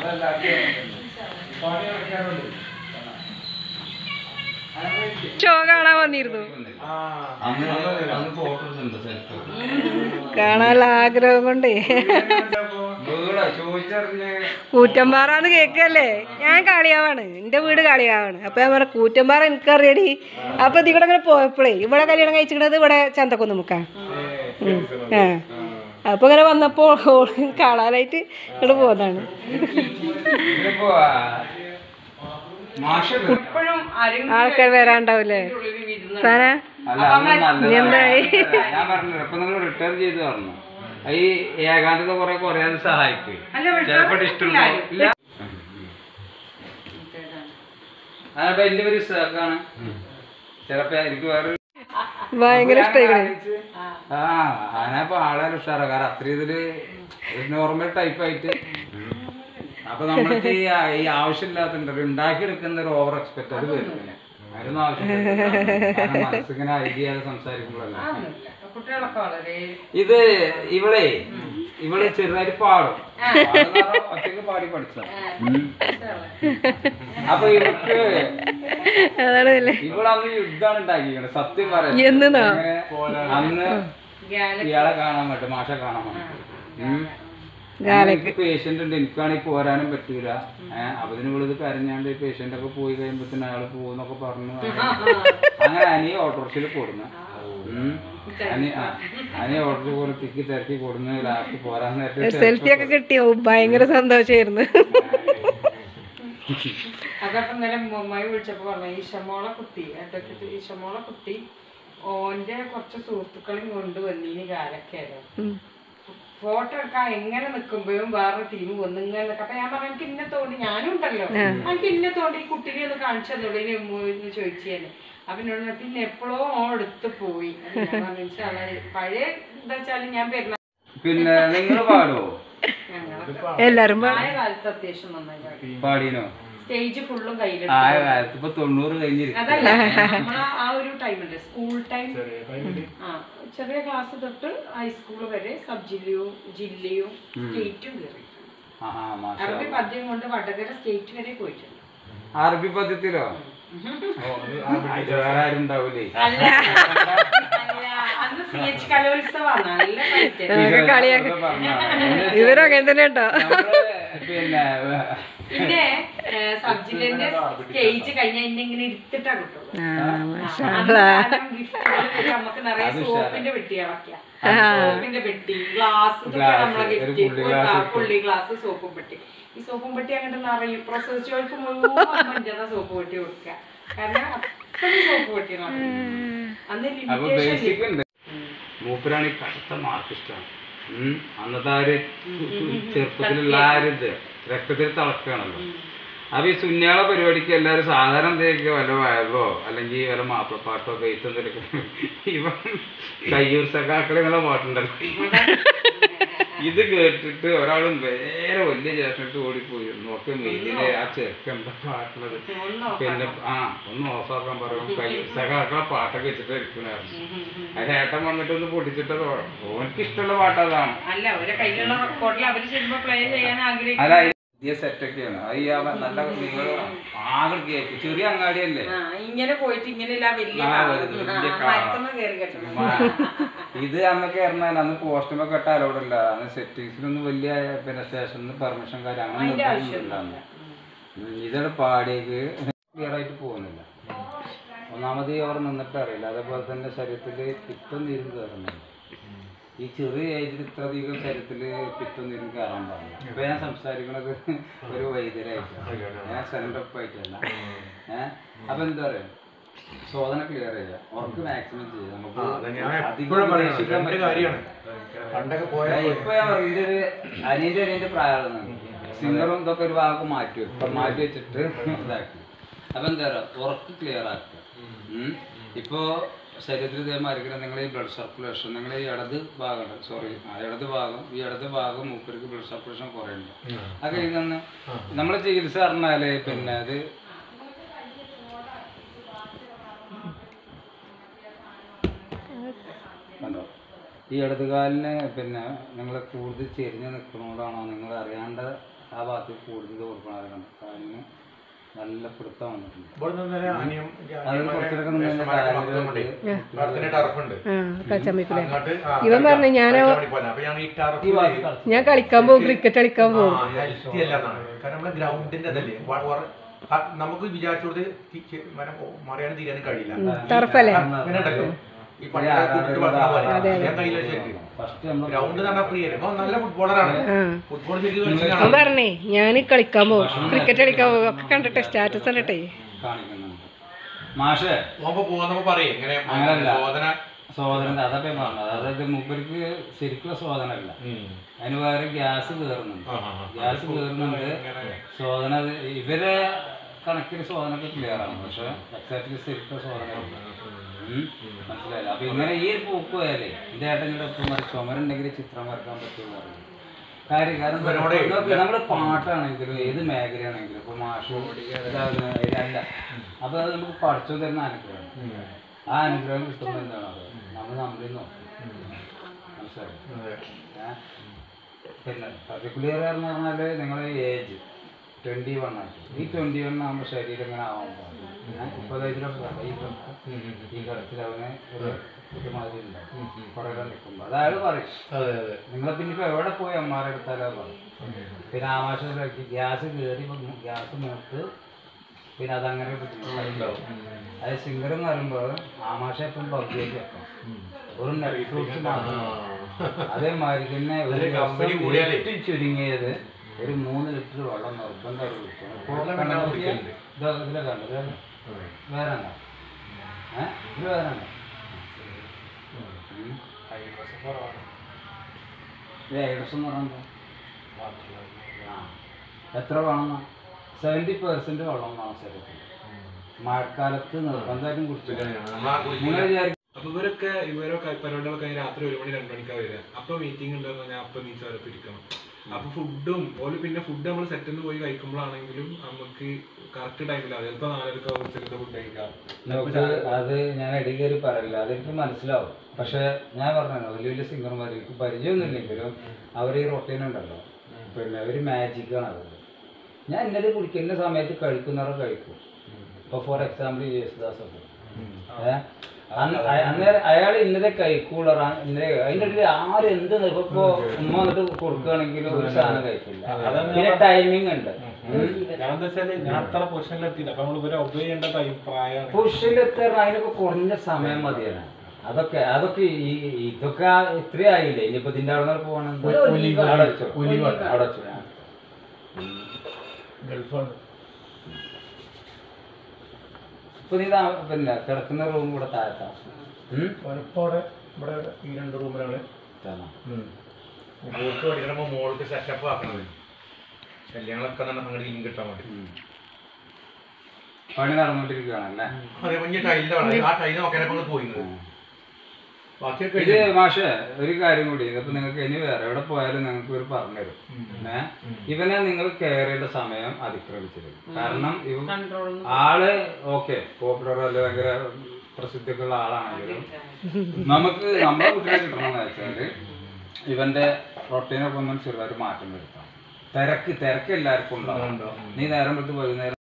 Show കാണാൻ വന്നിരുന്നു അന്ന് അന്ന് ഫോട്ടോ എടുത്തിട്ടുണ്ട് സെൽഫി കാണാനുള്ള ആഗ്രഹം കൊണ്ടേ വീടാ ചോദിച്ചറിഞ്ഞ് കൂറ്റമ്പാറാന്ന് കേക്കല്ലേ ഞാൻ കാളിയാവാണ് എന്റെ വീട് കാളിയാവാണ് അപ്പൊ ഞാൻ പറഞ്ഞ കൂറ്റമ്പാറ എനിക്കറിയടി അപ്പൊ ഇതിവിടെ ഇങ്ങനെ പോയപ്പോഴേ ഇവിടെ കല്യാണം കഴിച്ചിരിക്കണത് ഇവിടെ ചന്തക്കൊന്ന് മുക്കാം ആ അപ്പൊ ഇങ്ങനെ വന്നപ്പോ ഓള് കാണാനായിട്ട് ഇവിടെ പോകുന്നതാണ് ഇതിപ്പോ മാഷ ആൾക്കാർ വരാണ്ടാവൂലേ സാന അല്ല അന്ന് ഇനി എന്തായി? നല്ലതാ. ഞാൻ പറഞ്ഞില്ല ഇപ്പൊ നിങ്ങൾ റിട്ടേൺ ചെയ്ത് പറഞ്ഞു ഈ ഏകാന്തത കുറെ കുറയാൻ സഹായിക്കും ചിലപ്പോ ഇഷ്ടമുണ്ടോ ഇല്ല അപ്പൊ എന്റെ പേര് ഇസാക്കാണ് ചിലപ്പോ എനിക്ക് വേറെ ഭയങ്കര ഇഷ്ടമായിക്കണേ ആ ഞാനപ്പോ ആളെ ഉഷാറാ കാരണം അത്ര ഇതില് നോർമൽ ടൈപ്പ് ആയിട്ട് അപ്പൊ നമ്മൾക്ക് ഈ ആ- ഈ ആവശ്യമില്ലാത്ത ഉണ്ടാക്കിയെടുക്കുന്ന ഒരു ഓവർ എക്സ്പെക്ട് അത് വരുന്നില്ല അതിനൊന്നും ആവശ്യമില്ല കാരണം മനസ്സിങ്ങനെ ഐഡിയ സംസാരിക്കുമ്പോഴല്ല കുട്ടികളൊക്കെ വളരെ ഇത് ഇവളെ ഇവള് ചെറുതായിട്ട് പാടും പാടുന്ന പറഞ്ഞാ ഒറ്റയ്ക്ക് പാടി പഠിച്ച അപ്പൊ ഇവക്ക് അതാണ് അല്ലേ ഇവളന്ന് യുദ്ധാണ് ഉണ്ടാക്കിയത് സത്യം പറയാം എന്നോ? അന്ന് ഇയാളെ കാണാൻ പറ്റും മാഷെ കാണാൻ പറ്റും ഗാലക്ക് പേഷ്യന്റ് ഉണ്ട് എനിക്കാണെങ്കിൽ പോരാനും പറ്റൂല ഏഹ് അപ്പൊ ഇതിന് ഇവളിത് കരഞ്ഞാണ്ട് പേഷ്യന്റ് ഒക്കെ പോയി കഴിയുമ്പത്തിന് അയാൾ പോകുന്നൊക്കെ പറഞ്ഞു അങ്ങനെ അനി ഓട്ടോറിക്ഷയിൽ കൊടുന്നു അനി ആ, അനി ഓട്ടോറിക്ഷ പോലെ തിക്കി തിരക്കി കൊടുന്ന് ലാസ്റ്റ് പോരാൻ നേരത്തെ സെൽഫി ഒക്കെ കിട്ടിയോ ഭയങ്കര സന്തോഷമായിരുന്നു അതപ്പം ഇന്നലെ മമ്മായി വിളിച്ചപ്പോ പറഞ്ഞു ഈശമോളെ കുട്ടി അഡ്വക്കേറ്റ് ഈശമോളെ കുട്ടി ഓന്റെ കുറച്ച് സുഹൃത്തുക്കളെയും കൊണ്ടുവന്നീന് കാലൊക്കെയായിരുന്നു ഉം. ഫോട്ടോ എടുക്കാൻ എങ്ങനെ നിൽക്കുമ്പോഴും വേറെ ടീം വന്നു ഇങ്ങനെ നിൽക്കും അപ്പൊ ഞാൻ പറഞ്ഞു എനിക്ക് ഇന്നെ തോണ്ടി ഞാനും ഉണ്ടല്ലോ എനിക്ക് ഇന്നെ തോണ്ടി ഈ കുട്ടിനെ ഒന്ന് കാണിച്ചു തന്നുള്ളൂ എന്ന് ചോദിച്ചേന് അപ്പൊ എന്നോട് പറഞ്ഞു, പിന്നെ എപ്പോഴോ ഓ എടുത്ത് പോയി അപ്പൊ ഞാൻ പറഞ്ഞു, "ഇൻഷാ അല്ലാ, പഴയ എന്താ വെച്ചാല് ഞാൻ പെരുന്നാൾ പിന്നെ നിങ്ങൾ പാടുവോ ഞങ്ങളൊക്കെ എല്ലാരും പാ- ആയ കാലത്ത് അത്യാവശ്യം നന്നായി പാടി. പാടീനോ സ്റ്റേജ് ഫുള്ളും കയ്യിലെടുത്ത് ആയ കാലത്ത് ഇപ്പൊ തൊണ്ണൂറ് കഴിഞ്ഞിരിക്കും അതല്ല നമ്മളെ ആ ഒരു ടൈമുണ്ട് സ്കൂൾ ടൈം ആ ചെറിയ ക്ലാസ് തൊട്ട് ഹൈസ്കൂൾ വരെ സബ് ജില്ലയും ജില്ലയും സ്റ്റേറ്റും കയറി ആ ആ മാഷാ അറബി പദ്യം കൊണ്ട് വടകര സ്റ്റേറ്റ് വരെ പോയിട്ടുണ്ട് അറബി പദ്യത്തിലോ ഇത് വേറെ ആരും ഉണ്ടാവൂലേ അല്ല അല്ല, അന്ന് സി എച്ച് കലോത്സവമാണ് നല്ല ഫൈറ്റ് ഇവരൊക്കെ കളിയാക്ക- പറഞ്ഞ ഇവരും അങ്ങനെ തന്നെ കേട്ടോ പിന്നെ പിന്നെ സബ് ജില്ലേന്റെ സ്റ്റേജ് കഴിഞ്ഞാൽ ഇന്നെ ഇങ്ങനെ എടുത്തിട്ടാ കിട്ടുള്ളൂ ആ മാഷാ അന്ന് കാരണം ഗിഫ്റ്റുകൾ തരും. നമുക്ക് നിറയെ സോപ്പിന്റെ പെട്ടികളൊക്കെയാ സോപ്പിന്റെ പെട്ടി ഗ്ലാസ് നമ്മളെ ഗിഫ്റ്റ് പുള്ളി ഗ്ലാസ് സോപ്പും പെട്ടി ഈ സോപ്പും പെട്ടി അങ്ങോട്ട് നിറയും പ്രസവിച്ചവർക്ക് മുഴുവൻ മഞ്ചന്ന സോപ്പ് പെട്ടി കൊടുക്കുക കാരണം അത്രയും സോപ്പ് പെട്ടി നിറയും അന്ന് അപ്പൊ ലിമിറ്റേഷൻ ബേസിക് ഉണ്ട് മൂപ്പരാണ് ഈ കടുത്ത മാർക്ക് ഇഷ്ടമാണ് ഉം. അന്നത്തെ ആ ഒരു ചെറുപ്പത്തിലുള്ള ആ ഒരു ഇത് രക്തത്തിൽ തിളക്കുകയാണല്ലോ അപ്പൊ ഈ സുന്യാള പരിപാടിക്ക് എല്ലാവരും സാധാരണ എന്തൊക്കെ വല്ല വയറോ അല്ലെങ്കിൽ വല്ല മാപ്പിളപ്പാട്ടോ ബേസ് എന്തെങ്കിലും ഇവൻ കയ്യൂർ സഖാക്കളെ പാട്ടുണ്ടല്ലോ ഇത് കേട്ടിട്ട് ഒരാളും വേറെ വലിയ ചേട്ടനിട്ട് ഓടിപ്പോയി നോക്കി മെയിലില് ആ ചെറുക്കൻ എന്താ പാട്ടുള്ളത് പിന്നെ ആ ഒന്ന് ഓഫാക്കാൻ പറയും കൈ സഖാക്കളെ പാട്ടൊക്കെ വെച്ചിട്ട് ഇരിക്കണായിരുന്നു ആ ചേട്ടൻ വന്നിട്ട് ഒന്ന് പൊട്ടിച്ചിട്ടത് ഓനക്ക് ഇഷ്ടമുള്ള പാട്ട് അതാണ് അല്ല അവരെ കയ്യിലുള്ള റെക്കോർഡിൽ അവര് ചെല്ലുമ്പോ പ്ലേ ചെയ്യാൻ ആഗ്രഹിക്കും അല്ല ഇത് പുതിയ സെറ്റൊക്കെയാണ് അത് ഈ ആ നല്ല നിങ്ങൾ ആകെ കേക്ക് ചെറിയ അങ്ങാടിയല്ലേ ആ, ഇങ്ങനെ പോയിട്ട് ഇങ്ങനെ ഇല്ല വലിയ ആ, കാറ്. വലുത് വലിയ ആ, കാറ്. മരത്തുമ്മ കയറി കെട്ടണം ഇത് അന്നൊക്കെ പറഞ്ഞാൽ അന്ന് പോസ്റ്റുമൊക്കെ കെട്ട അലോടില്ല അന്ന് സെറ്റിങ്സിനൊന്നും വലിയ പിന്നെ സ്റ്റേഷനിൽ പെർമിഷൻ കാര്യം അങ്ങനെ അതിന്റെ നിർബന്ധമൊന്നുമില്ല അന്ന് ഉം, ഇതോടെ പാടിയേക്ക് ക്ലിയർ ആയിട്ട് പോകുന്നില്ല ഒന്നാമത് അവർ നിന്നിട്ട് അറിയില്ല അതേപോലെ തന്നെ ശരീരത്തിൽ പിത്തം നീരും കയറുന്നില്ല ഈ ചെറിയ ഏജിൽ ഇത്രയധികം ശരീരത്തിൽ പിത്തം നീരും കയറാൻ പാടില്ല ഇപ്പൊ ഞാൻ സംസാരിക്കുന്നത് ഒരു വൈദ്യരായിട്ടാണ് ഞാൻ സെൻഡപ്പ് ആയിട്ടല്ല ഏഹ് അപ്പൊ എന്താ പറയാ ശോധന ക്ലിയർ ചെയ്യുക ഉറക്ക് മാക്സിമം ചെയ്യുക നമുക്ക് അധികം ഉപദേശിക്കാൻ പറ്റില്ല. പണ്ടൊക്കെ പോയ ഞാൻ ഇപ്പൊ ഞാൻ പറയും, ഇതിന്റെ ഒരു അനിയന്റെ അനിയന്റെ പ്രായമാണ് സിംഗറും ഇതൊക്കെ ഒരു ഭാഗം മാറ്റി വെക്കും ഇപ്പൊ മാറ്റി വെച്ചിട്ട് ഇതാക്കി അപ്പൊ എന്താ പറയാ ഉറക്ക് ക്ലിയർ ആക്കുക ഉം. ഇപ്പോ ശരീരത്തിൽ ഇതേമാതിരി നിങ്ങൾ ഈ ബ്ലഡ് സർക്കുലേഷൻ നിങ്ങൾ ഈ ഇടത് ഭാഗം സോറി ആ ഇടത് ഭാഗം ഈ ഇടത് ഭാഗം മൂപ്പർക്ക് ബ്ലഡ് സർക്കുലേഷൻ കുറയുന്നുണ്ട് അത് കഴിഞ്ഞ് നമ്മളെ ചികിത്സ പറഞ്ഞാല് പിന്നെ അത് കണ്ടോ ഈ ഇടതുകാലിന് പിന്നെ നിങ്ങൾ കൂടുതൽ ചെരിഞ്ഞ് നിൽക്കുന്നതുകൊണ്ടാണോ നിങ്ങൾ അറിയാണ്ട് ആ ഭാഗത്ത് കൂടുതൽ കൊടുക്കണത് കണ്ടോ കാലിന് നല്ല പിടുത്തം വന്നിട്ടുണ്ട് ഇവിടുന്ന് ഇന്നലെ അനിയം അത് കുറച്ചൊക്കെ നിന്ന് ജ്യേഷ്ഠന്മാരൊക്കെ മക്കളും കൊണ്ട് അടുത്തന്നെ ടർഫുണ്ട് ആ കളിച്ചാൻ പറ്റില്ല അങ്ങോട്ട് ആ, ഇവൻ പറഞ്ഞു ഞാനോ കളിക്കാൻ വേണ്ടി പോയതാ. അപ്പൊ ഞാൻ ഈ ടർഫ് ഞാൻ കളിക്കാൻ പോകും ക്രിക്കറ്റ് കളിക്കാൻ പോകും ഹെൽത്തി അല്ല എന്നാണ് കാരണം നമ്മുടെ ഗ്രൗണ്ടിന്റെ അതല്ലേ വ- വറ- ആ, നമുക്ക് വിചാരിച്ചോട് മരം മറിയാനും തീരാനും കഴിയില്ല ടർഫല്ലേ ഇങ്ങനെ ഉണ്ടല്ലോ ഈ പണ്ട് കുട്ടിട്ട് വളർത്തുന്ന പോലെ ഞാൻ കയ്യിലെ ശരിക്കും ഫസ്റ്റ് നമ്മൾ ഗ്രൗണ്ട് തന്നെ ഫ്രീ അല്ലേ അപ്പൊ നല്ല ഫുട്ബോളറാണ് ആ ഫുട്ബോൾ ശരിക്കും കളിച്ച് അവൻ കാണാം പറഞ്ഞേ ഞാൻ കളിക്കാൻ പോകും ക്രിക്കറ്റ് കളിക്കാൻ പോകും ഒക്കെ കണ്ടിട്ടെ സ്റ്റാറ്റസ് കണ്ടിട്ടെ കാണിക്കുന്നുണ്ട് മാഷേ പോകുമ്പോ പോകുന്നപ്പോ പറയും ഇങ്ങനെ അങ്ങനല്ല. ശോധന സോദരൻ്റെ അതൊക്കെ ഞാൻ പറഞ്ഞത് അതായത് മൂപ്പർക്ക് ശരിക്കും സോദനല്ല അതിന് വേറെ ഗ്യാസ് കയറുന്നുണ്ട് ആ, ആ, ആ. ഗ്യാസ് കയറുന്നുണ്ട് ശോധന അത് ഇവരെ കണക്കിന് ശോധനയൊക്കെ ക്ലിയർ ആണ് പക്ഷെ എക്സാക്ട്ലി ശരിക്കും ശോധന ഇല്ല. ഉം. മനസ്സിലായില്ല അപ്പൊ ഇങ്ങനെ ഈ ഒരു പോക്ക് പോയാലേ എന്റെ ഏട്ടൻ്റെ ഒപ്പം മറി ചുമരുണ്ടെങ്കിൽ ചിത്രം വരക്കാൻ പറ്റുമെന്ന് പറഞ്ഞു കാര്യം കാരണം ഇവരോടെ നോക്ക് നമ്മുടെ പാട്ടാണെങ്കിലും ഏത് മേഖലയാണെങ്കിലും ഇപ്പൊ മാഷ് ഇതാകുന്ന അല്ല അപ്പൊ അത് നമുക്ക് പഠിച്ചു തരുന്ന അനുഗ്രഹമാണ് ആ അനുഗ്രഹം കിട്ടുമ്പോൾ എന്താണ് അത് നമ്മൾ നമ്മളിൽ നോക്കും മനസ്സിലായി ഏ? പിന്നെ പർട്ടിക്കുലർ എന്ന് പറഞ്ഞാൽ നിങ്ങളെ ഏജ് ട്വൻറ്റി വൺ ആയിട്ട് ഈ ട്വൻറ്റി വൺ ആകുമ്പോൾ ശരീരം ഇങ്ങനെ ആവാൻ പാടില്ല ഇപ്പോൾ ഇതിലൊക്കെ കണ്ടോ? ഈ കിടക്ക് ഈ കിടത്തിൽ അവന് ഒരു ഒരുമാതിരി ഉണ്ടാവും കുറേ നിൽക്കുമ്പോൾ അതായത് പറയും അതെ അതെ നിങ്ങളെ പിന്നെ ഇപ്പോൾ എവിടെ പോയി അമ്മാരെ എടുത്താലോ പറയും പിന്നെ ആവാസത്തിലേക്ക് ഗ്യാസ് കയറി ഗ്യാസ് മൂത്ത് പിന്നെ അതങ്ങനെ ബുദ്ധിമുട്ടായിട്ടുണ്ടാവും അത് സിംഗർ എന്ന് പറയുമ്പോൾ ആമാശ ഇപ്പം പകുതിയായിട്ട് വെക്കാം ഒരു നെറ്റ് ഫ്രൂട്ട്സ് മാത്രം അതേമാതിരി തന്നെ ഒരു അതില് company ദിവസം കൂടിയാലേ. ഏറ്റവും ചുരുങ്ങിയത് ഒരു മൂന്ന് ലിറ്റർ വെള്ളം നിർബന്ധമായിട്ട് കുടിക്കണം ഇപ്പോൾ വെള്ളം പിന്നെ കണ്ടോ? കുടിക്കലുണ്ട്. ഇതാ ഇതിലെ കണ്ടോ ഇത് വേറെ ഉണ്ടോ ഏ ഇത് വേറെ ഉണ്ടോ ഉം. ഇത് ഏകദേശം എന്ന് പറയുമ്പോൾ ആ എത്ര വേണം സെവൻറ്റി പെർസെൻറ്റ് വെള്ളം വേണം ശരീരത്തിൽ മഴക്കാലത്ത് നിർബന്ധമായിട്ടും കുടിച്ചു നമ്മളാ കുളിക്കുന്ന നിങ്ങൾ വിചാരിക്കും അപ്പൊ ഇവരൊക്കെ ഇവരോ പരിപാടികളൊക്കെ കഴിഞ്ഞ് രാത്രി ഒരു മണി രണ്ടു മണിക്കാ വരിക അപ്പൊ മീറ്റിംഗ് ഉണ്ടെന്ന് പറഞ്ഞാൽ അപ്പൊ നീച്ച് വരെ പിരിക്കണം അപ്പൊ ഫുഡും ഓല് പിന്നെ ഫുഡ് നമ്മൾ സെറ്റിൽ പോയി കഴിക്കുമ്പോഴാണെങ്കിലും നമുക്ക് കറക്റ്റ് ടൈമില്ല ചിലപ്പോ നാലരക്ക ഉച്ചക്കത്തെ ഫുഡ് കഴിക്കാം നമുക്ക് അത് ഞാൻ ഇടയിൽ കയറി പറയില്ല അതെനിക്ക് മനസ്സിലാവും പക്ഷെ ഞാൻ പറഞ്ഞു വലിയ വലിയ സിംഗർമാർ എനിക്ക് പരിചയമൊന്നുമില്ലെങ്കിലും അവർ ഈ റൊട്ടീൻ ഉണ്ടല്ലോ പിന്നെ ഒരു മാജിക്കാണ് അത് ഞാൻ ഇന്നത് കുടിക്കുന്ന സമയത്ത് കഴിക്കുന്നവരെ കഴിക്കും ഇപ്പോൾ ഫോർ എക്സാമ്പിൾ യേശുദാസ് ഒക്കെ ഏഹ് അന്നേരം അയാൾ ഇന്നതെ കഴിക്കൂള ഇന്നലെ അതിൻ്റെ ഇടയിൽ ആരും എന്ത് ഇപ്പൊ ഇപ്പൊ ഉമ്മ വന്നിട്ട് കൊടുക്കുകയാണെങ്കിലും ഒരു സാധനം കഴിക്കില്ല പിന്നെ ടൈമിംഗ് ഉണ്ട് ഞാൻ എന്താ വെച്ചാല് ഞാൻ അത്ര പൊസിഷനിലെത്തിയില്ല അപ്പൊ നമ്മൾ ഇവരെ ഒബ്സർവ് ചെയ്യേണ്ട ടൈം പ്രായമാണ് പുഷിലെത്താൻ അതിനൊക്കെ കുറഞ്ഞ സമയം മതിയാണ് അതൊക്കെ അതൊക്കെ ഈ ഇതൊക്കെ ഇത്ര ആയില്ലേ ഇനിയിപ്പോ ഇതിന്റെ അവിടെ നിന്ന് പോകണമെങ്കിൽ അവിടെ വെച്ചോ. അവിടെ വെച്ചോ. ആ. ഗൾഫാണ് ഇപ്പൊ നീ താ- പിന്നെ കിടക്കുന്ന റൂം കൂടെ താഴത്താ ഉം? പലപ്പോടെ ഇവിടെ ഈ രണ്ട് റൂമിലാണ് ഇതാണോ? മോൾക്ക് പഠിക്കണപ്പോ മോൾക്ക് സെറ്റപ്പ് ആക്കണത് കല്യാണങ്ങളൊക്കെ തന്നെ അങ്ങോട്ട് ഇനി കിട്ടാൻ വേണ്ടി ഉം. പണി നടന്നുകൊണ്ടിരിക്കുകയാണല്ലേ അതേപോലെ ഇനി ടൈലിലാണ് ആ ടൈല് നോക്കാനപ്പോ പോയിരുന്നത് ബാക്കിയൊക്കെ ഇത് മാഷെ ഒരു കാര്യം കൂടി ഇതിപ്പോ നിങ്ങൾക്ക് ഇനി വേറെ എവിടെ പോയാലും നിങ്ങൾക്ക് ഒരു പറഞ്ഞുതരും ഏ ഇവനെ നിങ്ങൾ കെയർ ചെയ്യേണ്ട സമയം അതിക്രമിച്ചിരുന്നു കാരണം ഇവ ആള് ഓക്കെ പോപ്പുലർ അല്ല ഭയങ്കര പ്രസിദ്ധിയൊക്കെയുള്ള ആളാണെങ്കിലും നമുക്ക് നമ്മളെ കുട്ടികളെ കിട്ടണമെന്ന് വെച്ചാല് ഇവന്റെ റൊട്ടീനൊക്കെ ഒന്നും ചെറുതായിട്ട് മാറ്റം വരുത്താം തിരക്ക് തിരക്ക് എല്ലാവർക്കും ഉണ്ടാവും നീ നേരം വിട്ട് വൈകുന്നേരം